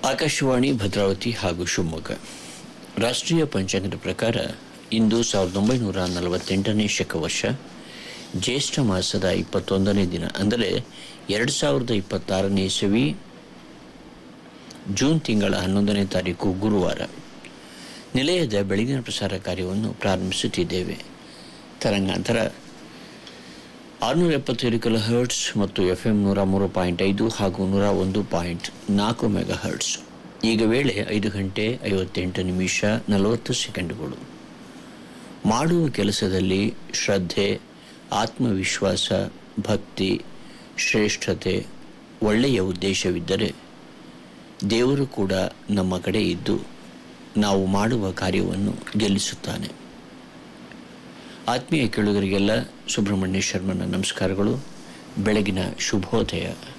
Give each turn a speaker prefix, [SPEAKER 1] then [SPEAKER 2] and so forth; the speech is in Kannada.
[SPEAKER 1] ಆಕಾಶವಾಣಿ ಭದ್ರಾವತಿ ಹಾಗೂ ಶಿವಮೊಗ್ಗ ರಾಷ್ಟ್ರೀಯ ಪಂಚಾಂಗದ ಪ್ರಕಾರ ಇಂದು ಸಾವಿರದ ಒಂಬೈನೂರ ನಲವತ್ತೆಂಟನೇ ಶಕವರ್ಷ ಜ್ಯೇಷ್ಠ ಮಾಸದ ಇಪ್ಪತ್ತೊಂದನೇ ದಿನ ಅಂದರೆ ಎರಡು ಸಾವಿರದ ಇಪ್ಪತ್ತಾರನೇ ಇಸವಿ ಜೂನ್ ತಿಂಗಳ ಹನ್ನೊಂದನೇ ತಾರೀಕು ಗುರುವಾರ ನಿಲಯದ ಬೆಳಗಿನ ಪ್ರಸಾರ ಕಾರ್ಯವನ್ನು ಪ್ರಾರಂಭಿಸುತ್ತಿದ್ದೇವೆ ತರಂಗಾಂತರ ಆರುನೂರ ಎಪ್ಪತ್ತೇಳು ಕಿಲೋ ಹರ್ಟ್ಸ್ ಮತ್ತು ಎಫ್ ಎಂ ನೂರ ಮೂರು ಪಾಯಿಂಟ್ ಐದು ಹಾಗೂ ನೂರ ಒಂದು ಪಾಯಿಂಟ್ ನಾಲ್ಕು ಮೆಗಾ ಹರ್ಟ್ಸ್ ಈಗ ವೇಳೆ ಐದು ಗಂಟೆ ಐವತ್ತೆಂಟು ನಿಮಿಷ ನಲವತ್ತು ಸೆಕೆಂಡುಗಳು ಮಾಡುವ ಕೆಲಸದಲ್ಲಿ ಶ್ರದ್ಧೆ ಆತ್ಮವಿಶ್ವಾಸ ಭಕ್ತಿ ಶ್ರೇಷ್ಠತೆ ಒಳ್ಳೆಯ ಉದ್ದೇಶವಿದ್ದರೆ ದೇವರು ಕೂಡ ನಮ್ಮ ಕಡೆ ಇದ್ದು ನಾವು ಮಾಡುವ ಕಾರ್ಯವನ್ನು ಗೆಲ್ಲಿಸುತ್ತಾನೆ ಆತ್ಮೀಯ ಕೇಳುಗರಿಗೆಲ್ಲ ಸುಬ್ರಹ್ಮಣ್ಯ ಶರ್ಮನ ನಮಸ್ಕಾರಗಳು ಬೆಳಗಿನ ಶುಭೋದಯ